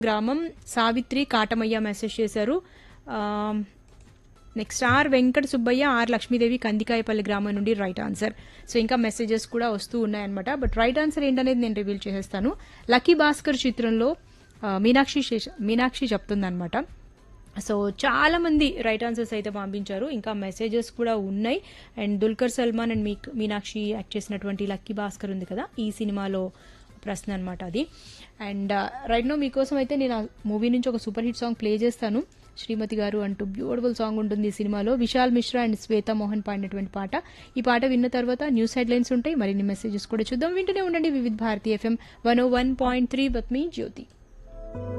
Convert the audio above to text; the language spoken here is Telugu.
గ్రామం సావిత్రి కాటమయ్య మెసేజ్ చేశారు next R Venkata Subbaiah R Lakshmidevi Kandikayapalli గ్రామం నుండి రైట్ ఆన్సర్ సో ఇంకా మెసేజెస్ కూడా వస్తూ ఉన్నాయన్నమాట బట్ రైట్ ఆన్సర్ ఏంటనేది నేను రివీల్ చేసేస్తాను లక్కీ భాస్కర్ చిత్రంలో ఆ, మీనాక్షి శేష- మీనాక్షి చెప్తుందన్నమాట సో చాలా మంది రైట్ ఆన్సర్స్ అయితే పంపించారు ఇంకా మెసేజెస్ కూడా ఉన్నాయి అండ్ దుల్కర్ సల్మాన్ అండ్ మీ మీనాక్షి యాక్ట్ చేసినటువంటి లక్కీ భాస్కర్ ఉంది కదా ఈ సినిమాలో ప్రశ్న అనమాట అది అండ్ రైట్ నో మీకోసం అయితే నేను ఆ మూవీ నుంచి ఒక సూపర్ హిట్ సాంగ్ ప్లే చేస్తాను శ్రీమతి గారు అంటూ బ్యూటిఫుల్ సాంగ్ ఉంటుంది ఈ సినిమాలో విశాల్ మిశ్రా అండ్ శ్వేత మోహన్ పాడినటువంటి పాట ఈ పాట విన్న తర్వాత న్యూస్ హెడ్లైన్స్ ఉంటాయి మరిన్ని మెసేజెస్ కూడా చూద్దాం వింటూనే ఉండండి Vividh Bharati FM one O one point three బత్ మీ జ్యోతి